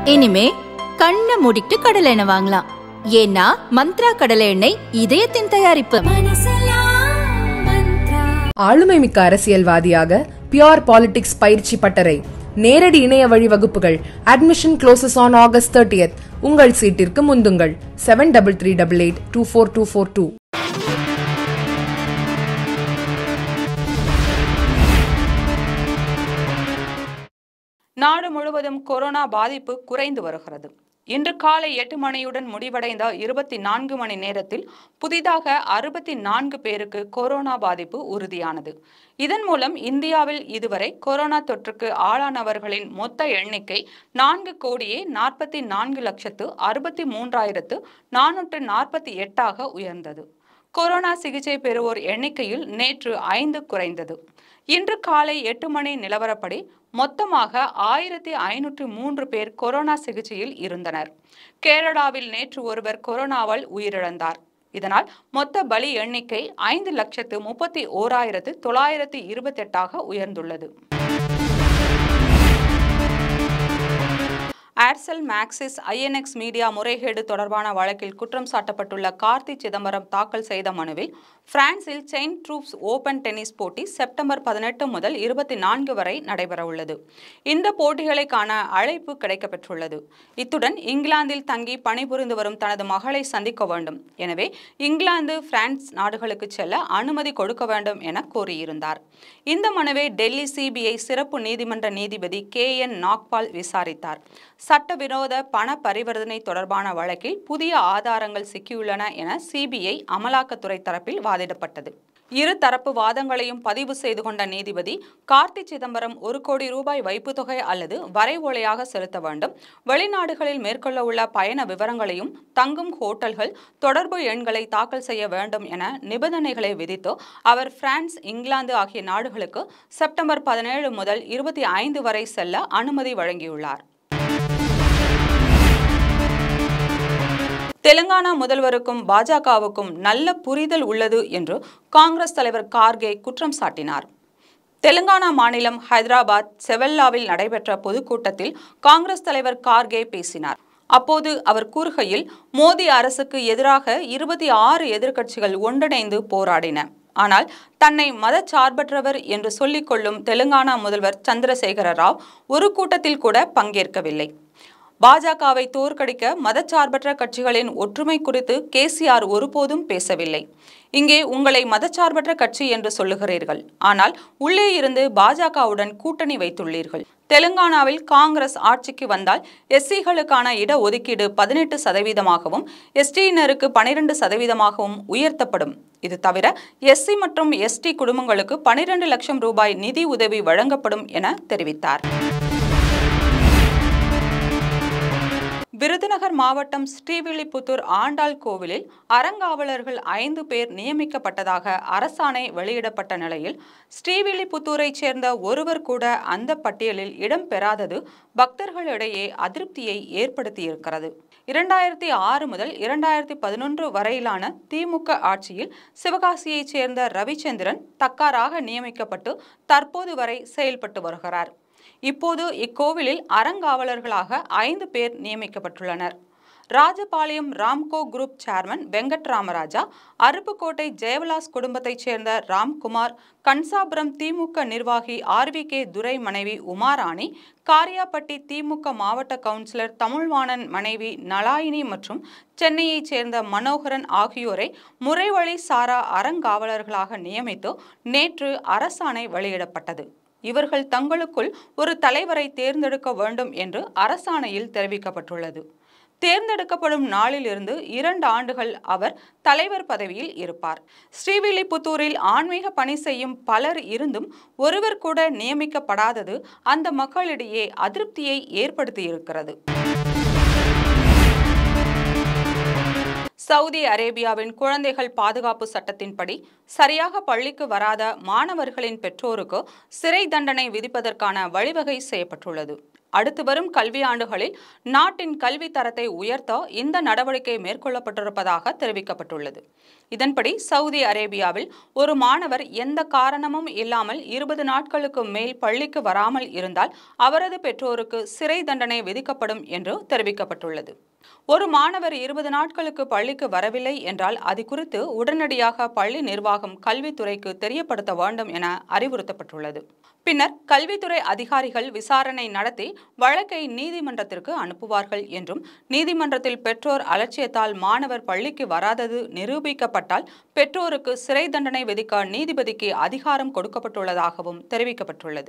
இனிமே கண்ணை மூடிட்டு கடலை எண்ணெய் வாங்கலாம் ஏன்னா மந்த்ரா கடலை எண்ணெய் இதயத்தின் தயாரிப்பு ஆளுமை மிக்க அரசியல்வாதியாக பியோர் பாலிடிக்ஸ் பயிற்சி பட்டறை நேரடி இணைய வழி வகுப்புகள் admission closes on August thirtieth உங்கள் சீட்டிற்கு முந்துங்கள் seven double three double eight two four two four two நாடு முழுவதும் கொரோனா பாதிப்பு குறைந்து வருகிறது இன்று காலை எட்டு மணியுடன் முடிவடைந்த இருபத்தி நான்கு மணி நேரத்தில் புதிதாக அறுபத்தி நான்கு பேருக்கு கொரோனா பாதிப்பு உறுதியானது இதன் மூலம் இந்தியாவில் இதுவரை கொரோனா தொற்றுக்கு ஆளானவர்களின் மொத்த எண்ணிக்கை நான்கு கோடியே நாற்பத்தி நான்கு லட்சத்து அறுபத்தி மூன்றாயிரத்து நானூற்று நாற்பத்தி எட்டாக உயர்ந்தது கொரோனா சிகிச்சை பெறுவோர் எண்ணிக்கையில் நேற்று ஐந்து குறைந்தது இன்று காலை எட்டு மணி நிலவரப்படி மொத்தமாக ஆயிரத்தி ஐநூற்று மூன்று பேர் கொரோனா சிகிச்சையில் இருந்தனர் கேரளாவில் நேற்று ஒருவர் கொரோனாவால் உயிரிழந்தார் இதனால் மொத்த பலி எண்ணிக்கை ஐந்து லட்சத்து முப்பத்தி ஓராயிரத்து தொள்ளாயிரத்தி இருபத்தெட்டாக உயர்ந்துள்ளது ஏர்செல் மேக்சிஸ் ஐஎன்எக்ஸ் மீடியா முறைகேடு தொடர்பான வழக்கில் குற்றம் சாட்டப்பட்டுள்ள கார்த்தி சிதம்பரம் தாக்கல் செய்த மனுவில் பிரான்சில் செயின் ட்ரூப்ஸ் ஓபன் டென்னிஸ் போட்டி செப்டம்பர் பதினெட்டு முதல் இருபத்தி நான்கு வரை நடைபெறவுள்ளது இந்த போட்டிகளை காண அழைப்பு கிடைக்கப்பெற்றுள்ளது இத்துடன் இங்கிலாந்தில் தங்கி பணிபுரிந்து வரும் தனது மகளை சந்திக்க வேண்டும் எனவே இங்கிலாந்து பிரான்ஸ் நாடுகளுக்கு செல்ல அனுமதி கொடுக்க வேண்டும் என கோரியிருந்தார் இந்த மனுவை டெல்லி சிபிஐ சிறப்பு நீதிமன்ற நீதிபதி கே என் நாக்பால் விசாரித்தார் சட்டவிரோத பண பரிவர்த்தனை தொடர்பான வழக்கில் புதிய ஆதாரங்கள் சிக்கியுள்ளன என சிபிஐ அமலாக்கத்துறை தரப்பில் வாதிடப்பட்டது இரு தரப்பு வாதங்களையும் பதிவு செய்து கொண்ட நீதிபதி கார்த்தி சிதம்பரம் ஒரு கோடி ரூபாய் வைப்புத் தொகை அல்லது வரைவோலையாக செலுத்த வேண்டும் வெளிநாடுகளில் மேற்கொள்ள உள்ள பயண விவரங்களையும் தங்கும் ஹோட்டல்கள் தொடர்பு எண்களை தாக்கல் செய்ய வேண்டும் என நிபந்தனைகளை விதித்து அவர் பிரான்ஸ் இங்கிலாந்து ஆகிய நாடுகளுக்கு செப்டம்பர் பதினேழு முதல் இருபத்தி ஐந்து வரை செல்ல அனுமதி வழங்கியுள்ளார் தெலுங்கானா முதல்வருக்கும் பாஜகவுக்கும் நல்ல புரிதல் உள்ளது என்று காங்கிரஸ் தலைவர் கார்கே குற்றம் சாட்டினார் தெலுங்கானா மாநிலம் ஹைதராபாத் செவல்லாவில் நடைபெற்ற பொதுக்கூட்டத்தில் காங்கிரஸ் தலைவர் கார்கே பேசினார் அப்போது அவர் கூறுகையில் மோடி அரசுக்கு எதிராக இருபத்தி ஆறு எதிர்க்கட்சிகள் ஒன்றிணைந்து போராடின ஆனால் தன்னை மதச்சார்பற்றவர் என்று சொல்லிக்கொள்ளும் தெலுங்கானா முதல்வர் சந்திரசேகர ராவ் ஒரு கூட்டத்தில் கூட பங்கேற்கவில்லை பாஜகவை தோற்கடிக்க மதச்சார்பற்ற கட்சிகளின் ஒற்றுமை குறித்து கேசிஆர் ஒருபோதும் பேசவில்லை இங்கே உங்களை மதச்சார்பற்ற கட்சி என்று சொல்லுகிறீர்கள் ஆனால் உள்ளே இருந்து பாஜகவுடன் கூட்டணி வைத்துள்ளீர்கள் தெலுங்கானாவில் காங்கிரஸ் ஆட்சிக்கு வந்தால் எஸ்சிகளுக்கான இட ஒதுக்கீடு பதினெட்டு சதவீதமாகவும் எஸ்டியினருக்கு பனிரெண்டு சதவீதமாகவும் உயர்த்தப்படும் இது தவிர எஸ்சி மற்றும் எஸ்டி குடும்பங்களுக்கு பனிரெண்டு லட்சம் ரூபாய் நிதி உதவி வழங்கப்படும் என தெரிவித்தார் விருதுநகர் மாவட்டம் ஸ்ரீவில்லிபுத்தூர் ஆண்டாள் கோவிலில் அறங்காவலர்கள் ஐந்து பேர் நியமிக்கப்பட்டதாக அரசாணை வெளியிடப்பட்ட நிலையில் ஸ்ரீவில்லிபுத்தூரைச் சேர்ந்த ஒருவர் கூட அந்த பட்டியலில் இடம் பெறாதது பக்தர்களிடையே அதிருப்தியை ஏற்படுத்தியிருக்கிறது இரண்டாயிரத்தி ஆறு முதல் இரண்டாயிரத்தி பதினொன்று வரையிலான திமுக ஆட்சியில் சிவகாசியைச் சேர்ந்த ரவிச்சந்திரன் தக்காராக நியமிக்கப்பட்டு தற்போது வரை செயல்பட்டு வருகிறார் இப்போது இக்கோவிலில் அறங்காவலர்களாக ஐந்து பேர் நியமிக்கப்பட்டுள்ளனர் ராஜபாளையம் ராம்கோ குரூப் சேர்மன் வெங்கட் ராமராஜா அருப்புக்கோட்டை ஜெயவிலாஸ் குடும்பத்தைச் சேர்ந்த ராம்குமார் கன்சாபுரம் திமுக நிர்வாகி ஆர்வி கே துரை மனைவி உமாராணி காரியாப்பட்டி திமுக மாவட்ட கவுன்சிலர் தமிழ்வாணன் மனைவி நலாயினி மற்றும் சென்னையைச் சேர்ந்த மனோகரன் ஆகியோரை முறைவழி சாரா அறங்காவலர்களாக நியமித்து நேற்று அரசாணை வெளியிடப்பட்டது இவர்கள் தங்களுக்குள் ஒரு தலைவரை தேர்ந்தெடுக்க வேண்டும் என்று அரசாணையில் தெரிவிக்கப்பட்டுள்ளது தேர்ந்தெடுக்கப்படும் நாளிலிருந்து இரண்டு ஆண்டுகள் அவர் தலைவர் பதவியில் இருப்பார் ஸ்ரீவில்லிபுத்தூரில் ஆன்மீக பணி செய்யும் பலர் இருந்தும் ஒருவர் கூட நியமிக்கப்படாதது அந்த மக்களிடையே அதிருப்தியை ஏற்படுத்தியிருக்கிறது சவுதி அரேபியாவின் குழந்தைகள் பாதுகாப்பு சட்டத்தின்படி சரியாக பள்ளிக்கு வராத மாணவர்களின் பெற்றோருக்கு சிறை தண்டனை விதிப்பதற்கான வழிவகை செய்யப்பட்டுள்ளது அடுத்து வரும் கல்வியாண்டுகளில் நாட்டின் கல்வி தரத்தை உயர்த்த இந்த நடவடிக்கை மேற்கொள்ளப்பட்டிருப்பதாக தெரிவிக்கப்பட்டுள்ளது இதன்படி சவுதி அரேபியாவில் ஒரு மாணவர் எந்த காரணமும் இல்லாமல் இருபது நாட்களுக்கு மேல் பள்ளிக்கு வராமல் இருந்தால் அவரது பெற்றோருக்கு சிறை தண்டனை விதிக்கப்படும் என்று தெரிவிக்கப்பட்டுள்ளது ஒரு மாணவர் இருபது நாட்களுக்கு பள்ளிக்கு வரவில்லை என்றால் அது குறித்து உடனடியாக பள்ளி நிர்வாகம் கல்வித்துறைக்கு தெரியப்படுத்த வேண்டும் என அறிவுறுத்தப்பட்டுள்ளது பின்னர் கல்வித்துறை அதிகாரிகள் விசாரணை நடத்தி வழக்கை நீதிமன்றத்திற்கு அனுப்புவார்கள் என்றும் நீதிமன்றத்தில் பெற்றோர் அலட்சியத்தால் மாணவர் பள்ளிக்கு வராதது நிரூபிக்கப்பட்டால் பெற்றோருக்கு சிறை தண்டனை விதிக்க நீதிபதிக்கு அதிகாரம் கொடுக்கப்பட்டுள்ளதாகவும் தெரிவிக்கப்பட்டுள்ளது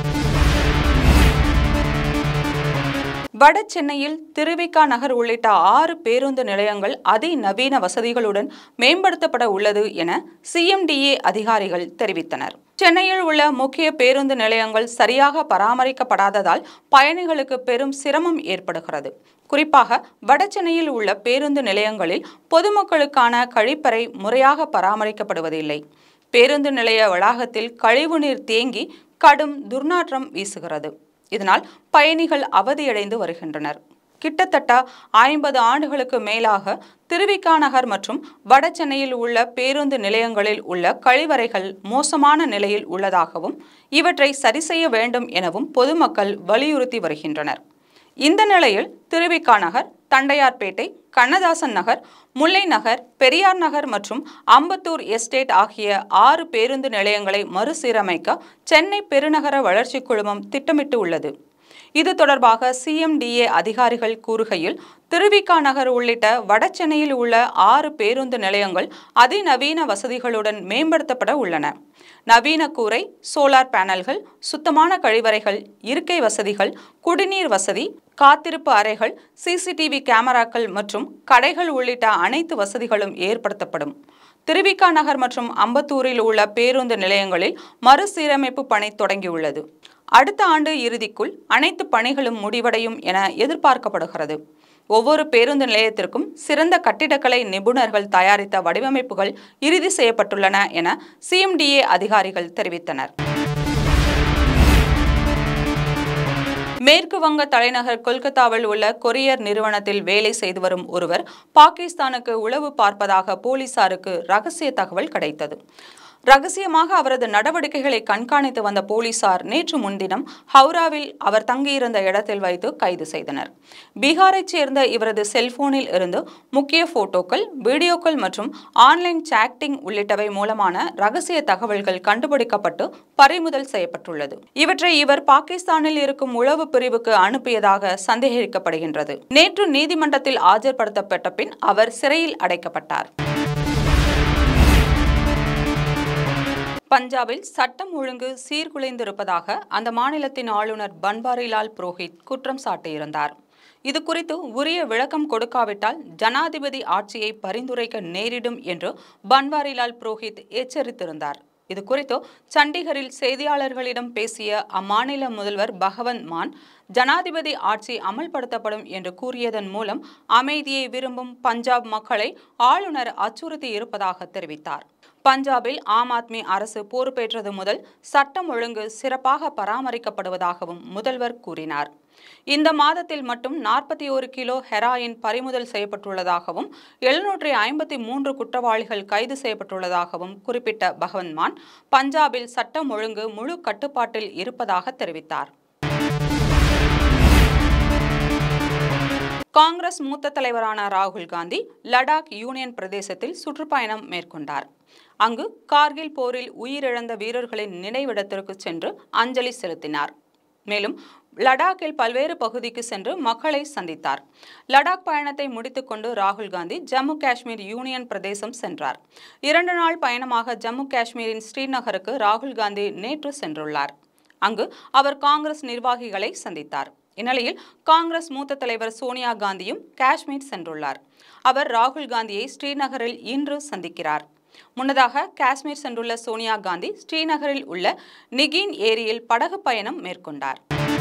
வட சென்னையில் திருவிக்கா நகர் உள்ளிட்ட ஆறு பேருந்து நிலையங்கள் அதிநவீன வசதிகளுடன் மேம்படுத்தப்பட உள்ளது என சிஎம்டிஏ அதிகாரிகள் தெரிவித்தனர் சென்னையில் உள்ள முக்கிய பேருந்து நிலையங்கள் சரியாக பராமரிக்கப்படாததால் பயணிகளுக்கு பெரும் சிரமம் ஏற்படுகிறது குறிப்பாக வட சென்னையில் உள்ள பேருந்து நிலையங்களில் பொதுமக்களுக்கான கழிப்பறை முறையாக பராமரிக்கப்படுவதில்லை பேருந்து நிலைய வளாகத்தில் கழிவுநீர் தேங்கி கடும் துர்நாற்றம் வீசுகிறது இதனால் பயணிகள் அவதியடைந்து வருகின்றனர் கிட்டத்தட்ட ஐம்பது ஆண்டுகளுக்கு மேலாக திருவிக்கா நகர் மற்றும் வட சென்னையில் உள்ள பேருந்து நிலையங்களில் உள்ள கழிவறைகள் மோசமான நிலையில் உள்ளதாகவும் இவற்றை சரி செய்ய வேண்டும் எனவும் பொதுமக்கள் வலியுறுத்தி வருகின்றனர் இந்த நிலையில் திருவிக்கா நகர் தண்டையார்பேட்டை கண்ணதாசன் நகர் முல்லை நகர் பெரியார் நகர் மற்றும் அம்பத்தூர் எஸ்டேட் ஆகிய ஆறு பேருந்து நிலையங்களை மறுசீரமைக்க சென்னை பெருநகர வளர்ச்சி குழுமம் திட்டமிட்டு உள்ளது இது தொடர்பாக சிஎம்டிஏ அதிகாரிகள் கூறுகையில் திருவிக்கா நகர் உள்ளிட்ட வட சென்னையில் உள்ள ஆறு பேருந்து நிலையங்கள் அதிநவீன வசதிகளுடன் மேம்படுத்தப்பட உள்ளன நவீன கூரை சோலார் பேனல்கள் சுத்தமான கழிவறைகள் இருக்கை வசதிகள் குடிநீர் வசதி காத்திருப்பு அறைகள் சிசிடிவி கேமராக்கள் மற்றும் கடைகள் உள்ளிட்ட அனைத்து வசதிகளும் ஏற்படுத்தப்படும் திருவிக்கா நகர் மற்றும் அம்பத்தூரில் உள்ள பேருந்து நிலையங்களில் மறுசீரமைப்பு பணி தொடங்கியுள்ளது அடுத்த ஆண்டு இறுதிக்குள் அனைத்து பணிகளும் முடிவடையும் என எதிர்பார்க்கப்படுகிறது ஒவ்வொரு பேருந்து நிலையத்திற்கும் சிறந்த கட்டிடக்கலை நிபுணர்கள் தயாரித்த வடிவமைப்புகள் இறுதி செய்யப்பட்டுள்ளன என சிஎம்டிஏ அதிகாரிகள் தெரிவித்தனர் மேற்கு வங்க தலைநகர் கொல்கத்தாவில் உள்ள கொரியர் நிறுவனத்தில் வேலை செய்து வரும் ஒருவர் பாகிஸ்தானுக்கு உளவு பார்ப்பதாக போலீசாருக்கு ரகசிய தகவல் கிடைத்தது ரகசியமாக அவரது நடவடிக்கைகளை கண்காணித்து வந்த போலீசார் நேற்று முன்தினம் ஹவுராவில் அவர் தங்கியிருந்த இடத்தில் வைத்து கைது செய்தனர் பீகாரைச் சேர்ந்த இவரது செல்போனில் இருந்து முக்கிய போட்டோக்கள் வீடியோக்கள் மற்றும் ஆன்லைன் சாட்டிங் உள்ளிட்டவை மூலமான ரகசிய தகவல்கள் கண்டுபிடிக்கப்பட்டு பறிமுதல் செய்யப்பட்டுள்ளது இவற்றை இவர் பாகிஸ்தானில் இருக்கும் உளவு பிரிவுக்கு அனுப்பியதாக சந்தேகிக்கப்படுகின்றது நேற்று நீதிமன்றத்தில் ஆஜர்படுத்தப்பட்ட பின் அவர் சிறையில் அடைக்கப்பட்டார் பஞ்சாபில் சட்டம் ஒழுங்கு சீர்குலைந்திருப்பதாக அந்த மாநிலத்தின் ஆளுநர் பன்வாரிலால் புரோஹித் குற்றம் சாட்டியிருந்தார் இது குறித்து உரிய விளக்கம் கொடுக்காவிட்டால் ஜனாதிபதி ஆட்சியை பரிந்துரைக்க நேரிடும் என்று பன்வாரிலால் புரோஹித் எச்சரித்திருந்தார் இது குறித்து சண்டிகரில் செய்தியாளர்களிடம் பேசிய அம்மாநில முதல்வர் பகவந்த் மான் ஜனாதிபதி ஆட்சி அமல்படுத்தப்படும் என்று கூறியதன் மூலம் அமைதியை விரும்பும் பஞ்சாப் மக்களை ஆளுநர் அச்சுறுத்தி இருப்பதாக தெரிவித்தார் பஞ்சாபில் ஆம் ஆத்மி அரசு பொறுப்பேற்றது முதல் சட்டம் ஒழுங்கு சிறப்பாக பராமரிக்கப்படுவதாகவும் முதல்வர் கூறினார் இந்த மாதத்தில் மட்டும் நாற்பத்தி ஒரு கிலோ ஹெராயின் பறிமுதல் செய்யப்பட்டுள்ளதாகவும் எழுநூற்றி ஐம்பத்தி மூன்று குற்றவாளிகள் கைது செய்யப்பட்டுள்ளதாகவும் குறிப்பிட்ட பகவந்த் மான் பஞ்சாபில் சட்டம் ஒழுங்கு முழு கட்டுப்பாட்டில் இருப்பதாக தெரிவித்தார் காங்கிரஸ் மூத்த தலைவரான ராகுல் காந்தி லடாக் யூனியன் பிரதேசத்தில் சுற்றுப்பயணம் மேற்கொண்டார் அங்கு கார்கில் போரில் உயிரிழந்த வீரர்களின் நினைவிடத்திற்கு சென்று அஞ்சலி செலுத்தினார் மேலும் லடாக்கில் பல்வேறு பகுதிக்கு சென்று மக்களை சந்தித்தார் லடாக் பயணத்தை முடித்துக்கொண்டு ராகுல் காந்தி ஜம்மு காஷ்மீர் யூனியன் பிரதேசம் சென்றார் இரண்டு நாள் பயணமாக ஜம்மு காஷ்மீரின் ஸ்ரீநகருக்கு ராகுல் காந்தி நேற்று சென்றுள்ளார் அங்கு அவர் காங்கிரஸ் நிர்வாகிகளை சந்தித்தார் இந்நிலையில் காங்கிரஸ் மூத்த தலைவர் சோனியா காந்தியும் காஷ்மீர் சென்றுள்ளார் அவர் ராகுல் காந்தியை ஸ்ரீநகரில் இன்று சந்திக்கிறார் முன்னதாக காஷ்மீர் சென்றுள்ள சோனியா காந்தி ஸ்ரீநகரில் உள்ள நிகின் ஏரியில் படகு பயணம் மேற்கொண்டார்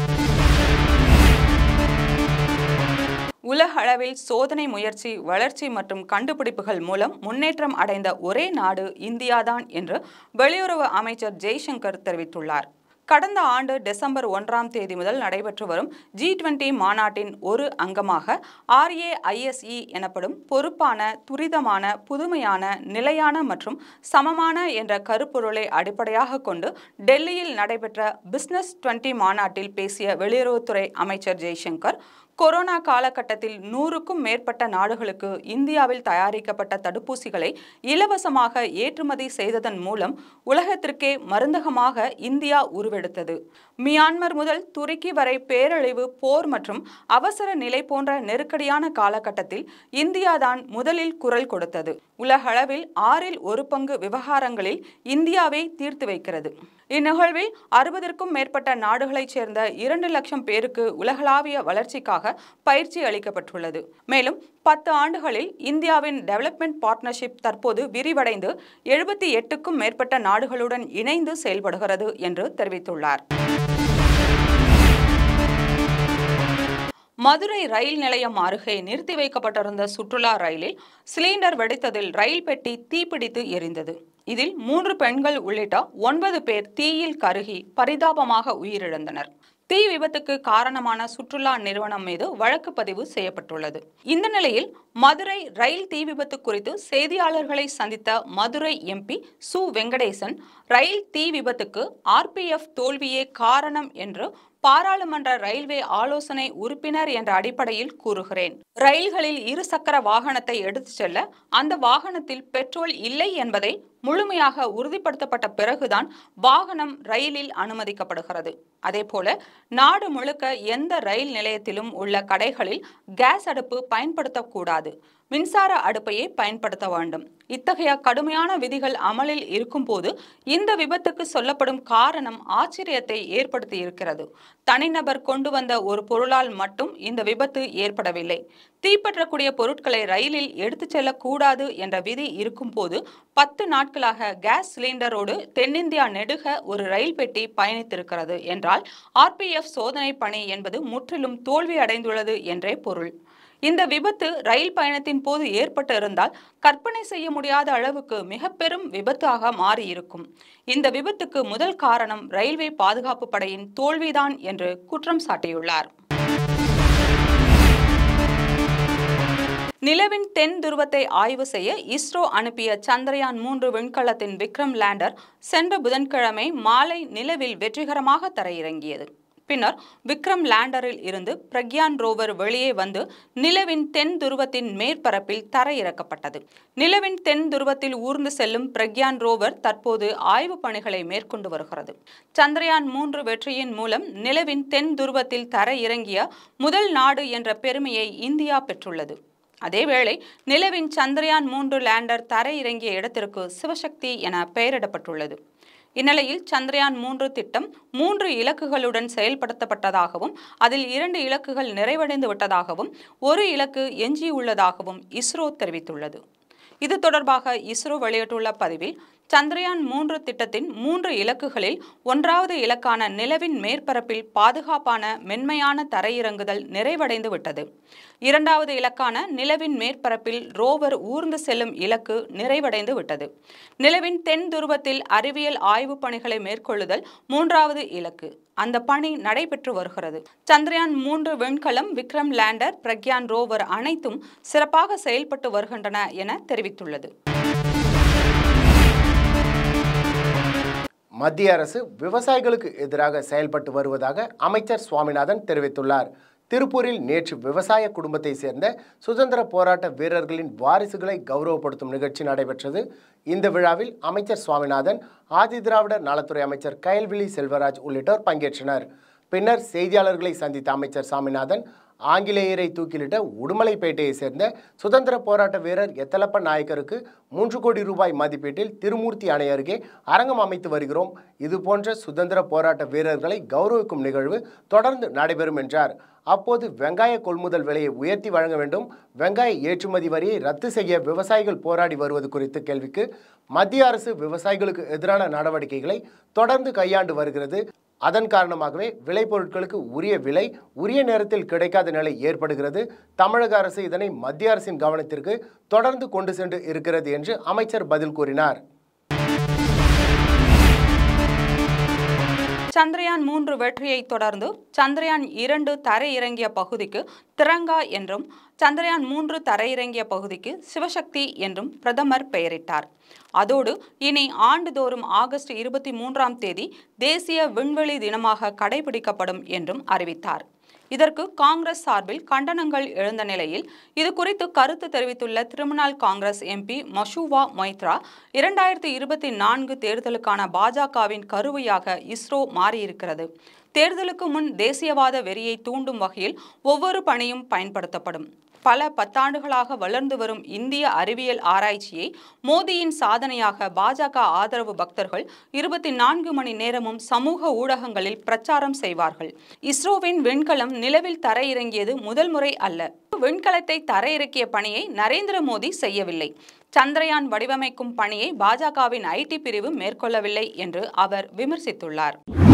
உலக அளவில் சோதனை முயற்சி வளர்ச்சி மற்றும் கண்டுபிடிப்புகள் மூலம் முன்னேற்றம் அடைந்த ஒரே நாடு இந்தியாதான் என்று வெளியுறவு அமைச்சர் ஜெய்சங்கர் தெரிவித்துள்ளார் கடந்த ஆண்டு டிசம்பர் ஒன்றாம் தேதி முதல் நடைபெற்று வரும் ஜி டுவெண்டி மாநாட்டின் ஒரு அங்கமாக ஆர்ஏஐஎஸ்இ எனப்படும் பொறுப்பான துரிதமான புதுமையான நிலையான மற்றும் சமமான என்ற கருப்பொருளை அடிப்படையாக கொண்டு டெல்லியில் நடைபெற்ற பிசினஸ் டுவெண்டி மாநாட்டில் பேசிய வெளியுறவுத்துறை அமைச்சர் ஜெய்சங்கர் கொரோனா காலகட்டத்தில் நூறுக்கும் மேற்பட்ட நாடுகளுக்கு இந்தியாவில் தயாரிக்கப்பட்ட தடுப்பூசிகளை இலவசமாக ஏற்றுமதி செய்ததன் மூலம் உலகத்திற்கே மருந்தகமாக இந்தியா உருவெடுத்தது மியான்மர் முதல் துருக்கி வரை பேரழிவு போர் மற்றும் அவசர நிலை போன்ற நெருக்கடியான காலகட்டத்தில் இந்தியாதான் முதலில் குரல் கொடுத்தது உலகளவில் ஆறில் ஒரு பங்கு விவகாரங்களில் இந்தியாவே தீர்த்து வைக்கிறது இந்நிகழ்வில் அறுபதற்கும் மேற்பட்ட நாடுகளைச் சேர்ந்த இரண்டு லட்சம் பேருக்கு உலகளாவிய வளர்ச்சிக்காக பயிற்சி அளிக்கப்பட்டுள்ளது மேலும் பத்து ஆண்டுகளில் இந்தியாவின் டெவலப்மெண்ட் பார்ட்னர்ஷிப் தற்போது விரிவடைந்து எழுபத்தி எட்டுக்கும் மேற்பட்ட நாடுகளுடன் இணைந்து செயல்படுகிறது என்று தெரிவித்துள்ளார் மதுரை ரயில் நிலையம் அருகே நிறுத்தி வைக்கப்பட்டிருந்த சுற்றுலா ரயிலில் சிலிண்டர் வெடித்ததில் ரயில் பெட்டி தீப்பிடித்து எரிந்தது இதில் மூன்று பெண்கள் உள்ளிட்ட ஒன்பது பேர் தீயில் கருகி பரிதாபமாக உயிரிழந்தனர் தீ விபத்துக்கு காரணமான சுற்றுலா நிறுவனம் மீது வழக்கு பதிவு செய்யப்பட்டுள்ளது இந்த நிலையில் மதுரை ரயில் தீ விபத்து குறித்து செய்தியாளர்களை சந்தித்த மதுரை எம்பி சு வெங்கடேசன் ரயில் தீ விபத்துக்கு ஆர்பிஎஃப் தோல்வியே காரணம் என்று பாராளுமன்ற ரயில்வே ஆலோசனை உறுப்பினர் என்ற அடிப்படையில் கூறுகிறேன் ரயில்களில் இருசக்கர வாகனத்தை எடுத்துச் செல்ல அந்த வாகனத்தில் பெட்ரோல் இல்லை என்பதை முழுமையாக உறுதிப்படுத்தப்பட்ட பிறகுதான் வாகனம் ரயிலில் அனுமதிக்கப்படுகிறது அதேபோல நாடு முழுக்க எந்த ரயில் நிலையத்திலும் உள்ள கடைகளில் கேஸ் அடுப்பு பயன்படுத்தக்கூடாது மின்சார அடுப்பையே பயன்படுத்த வேண்டும் இத்தகைய கடுமையான விதிகள் அமலில் இருக்கும்போது இந்த விபத்துக்கு சொல்லப்படும் காரணம் ஆச்சரியத்தை ஏற்படுத்தி இருக்கிறது தனிநபர் கொண்டு வந்த ஒரு பொருளால் மட்டும் இந்த விபத்து ஏற்படவில்லை தீப்பற்றக்கூடிய பொருட்களை ரயிலில் எடுத்துச் செல்லக்கூடாது என்ற விதி இருக்கும்போது பத்து நாட்களாக கேஸ் சிலிண்டரோடு தென்னிந்தியா நெடுக ஒரு ரயில் பெட்டி பயணித்திருக்கிறது என்றால் ஆர்பிஎஃப் சோதனை பணி என்பது முற்றிலும் தோல்வி அடைந்துள்ளது என்றே பொருள் இந்த விபத்து ரயில் பயணத்தின் போது ஏற்பட்டு இருந்தால் கற்பனை செய்ய முடியாத அளவுக்கு மிக பெரும் விபத்தாக மாறியிருக்கும் இந்த விபத்துக்கு முதல் காரணம் ரயில்வே பாதுகாப்பு படையின் தோல்விதான் என்று குற்றம் சாட்டியுள்ளார் நிலவின் தென் துருவத்தை ஆய்வு செய்ய இஸ்ரோ அனுப்பிய சந்திரயான் மூன்று விண்கலத்தின் விக்ரம் லேண்டர் சென்ற புதன்கிழமை மாலை நிலவில் வெற்றிகரமாக தரையிறங்கியது பின்னர் விக்ரம் லேண்டரில் இருந்து பிரக்யான் ரோவர் வெளியே வந்து நிலவின் தென் துருவத்தின் மேற்பரப்பில் தரையிறக்கப்பட்டது நிலவின் தென் துருவத்தில் ஊர்ந்து செல்லும் பிரக்யான் ரோவர் தற்போது ஆய்வு பணிகளை மேற்கொண்டு வருகிறது சந்திரயான் மூன்று வெற்றியின் மூலம் நிலவின் தென் துருவத்தில் தரையிறங்கிய முதல் நாடு என்ற பெருமையை இந்தியா பெற்றுள்ளது அதேவேளை நிலவின் சந்திரயான் மூன்று லேண்டர் தரையிறங்கிய இடத்திற்கு சிவசக்தி என பெயரிடப்பட்டுள்ளது இந்நிலையில் சந்திரயான் மூன்று திட்டம் மூன்று இலக்குகளுடன் செயல்படுத்தப்பட்டதாகவும் அதில் இரண்டு இலக்குகள் நிறைவடைந்து விட்டதாகவும் ஒரு இலக்கு எஞ்சியுள்ளதாகவும் இஸ்ரோ தெரிவித்துள்ளது இது தொடர்பாக இஸ்ரோ வெளியிட்டுள்ள பதிவில் சந்திரயான் மூன்று திட்டத்தின் மூன்று இலக்குகளில் ஒன்றாவது இலக்கான நிலவின் மேற்பரப்பில் பாதுகாப்பான மென்மையான தரையிறங்குதல் நிறைவடைந்து விட்டது இரண்டாவது இலக்கான நிலவின் மேற்பரப்பில் ரோவர் ஊர்ந்து செல்லும் இலக்கு நிறைவடைந்து விட்டது நிலவின் தென் துருவத்தில் அறிவியல் ஆய்வு பணிகளை மேற்கொள்ளுதல் மூன்றாவது இலக்கு அந்த பணி நடைபெற்று வருகிறது சந்திரயான் மூன்று விண்கலம் விக்ரம் லேண்டர் பிரக்யான் ரோவர் அனைத்தும் சிறப்பாக செயல்பட்டு வருகின்றன என தெரிவித்துள்ளது மத்திய அரசு விவசாயிகளுக்கு எதிராக செயல்பட்டு வருவதாக அமைச்சர் சுவாமிநாதன் தெரிவித்துள்ளார் திருப்பூரில் நேற்று விவசாய குடும்பத்தை சேர்ந்த சுதந்திர போராட்ட வீரர்களின் வாரிசுகளை கௌரவப்படுத்தும் நிகழ்ச்சி நடைபெற்றது இந்த விழாவில் அமைச்சர் சுவாமிநாதன் ஆதிதிராவிடர் நலத்துறை அமைச்சர் கயல்விழி செல்வராஜ் உள்ளிட்டோர் பங்கேற்றனர் பின்னர் செய்தியாளர்களை சந்தித்த அமைச்சர் சாமிநாதன் ஆங்கிலேயரை தூக்கிலிட்ட உடுமலைப்பேட்டையை சேர்ந்த சுதந்திர போராட்ட வீரர் எத்தலப்ப நாயக்கருக்கு மூன்று கோடி ரூபாய் மதிப்பீட்டில் திருமூர்த்தி அணை அருகே அரங்கம் அமைத்து வருகிறோம் இது போன்ற சுதந்திர போராட்ட வீரர்களை கௌரவிக்கும் நிகழ்வு தொடர்ந்து நடைபெறும் என்றார் அப்போது வெங்காய கொள்முதல் விலையை உயர்த்தி வழங்க வேண்டும் வெங்காய ஏற்றுமதி வரியை ரத்து செய்ய விவசாயிகள் போராடி வருவது குறித்த கேள்விக்கு மத்திய அரசு விவசாயிகளுக்கு எதிரான நடவடிக்கைகளை தொடர்ந்து கையாண்டு வருகிறது அதன் காரணமாகவே விளைபொருட்களுக்கு உரிய விலை உரிய நேரத்தில் கிடைக்காத நிலை ஏற்படுகிறது தமிழக அரசு இதனை மத்திய அரசின் கவனத்திற்கு தொடர்ந்து கொண்டு சென்று இருக்கிறது என்று அமைச்சர் பதில் கூறினார் சந்திரயான் மூன்று வெற்றியை தொடர்ந்து சந்திரயான் இரண்டு தரையிறங்கிய பகுதிக்கு திரங்கா என்றும் சந்திரயான் மூன்று தரையிறங்கிய பகுதிக்கு சிவசக்தி என்றும் பிரதமர் பெயரிட்டார் அதோடு இனி ஆண்டுதோறும் ஆகஸ்ட் இருபத்தி மூன்றாம் தேதி தேசிய விண்வெளி தினமாக கடைபிடிக்கப்படும் என்றும் அறிவித்தார் இதற்கு காங்கிரஸ் சார்பில் கண்டனங்கள் எழுந்த நிலையில் இது குறித்து கருத்து தெரிவித்துள்ள திரிணாமுல் காங்கிரஸ் எம்பி மஷூவா மொய்த்ரா இரண்டாயிரத்தி இருபத்தி நான்கு தேர்தலுக்கான பாஜகவின் கருவியாக இஸ்ரோ மாறியிருக்கிறது தேர்தலுக்கு முன் தேசியவாத வெறியை தூண்டும் வகையில் ஒவ்வொரு பணியும் பயன்படுத்தப்படும் பல பத்தாண்டுகளாக வளர்ந்து வரும் இந்திய அறிவியல் ஆராய்ச்சியை மோடியின் சாதனையாக பாஜக ஆதரவு பக்தர்கள் இருபத்தி நான்கு மணி நேரமும் சமூக ஊடகங்களில் பிரச்சாரம் செய்வார்கள் இஸ்ரோவின் விண்கலம் நிலவில் தரையிறங்கியது முதல் முறை அல்ல விண்கலத்தை தரையிறக்கிய பணியை நரேந்திர மோடி செய்யவில்லை சந்திரயான் வடிவமைக்கும் பணியை பாஜகவின் ஐடி பிரிவு மேற்கொள்ளவில்லை என்று அவர் விமர்சித்துள்ளார்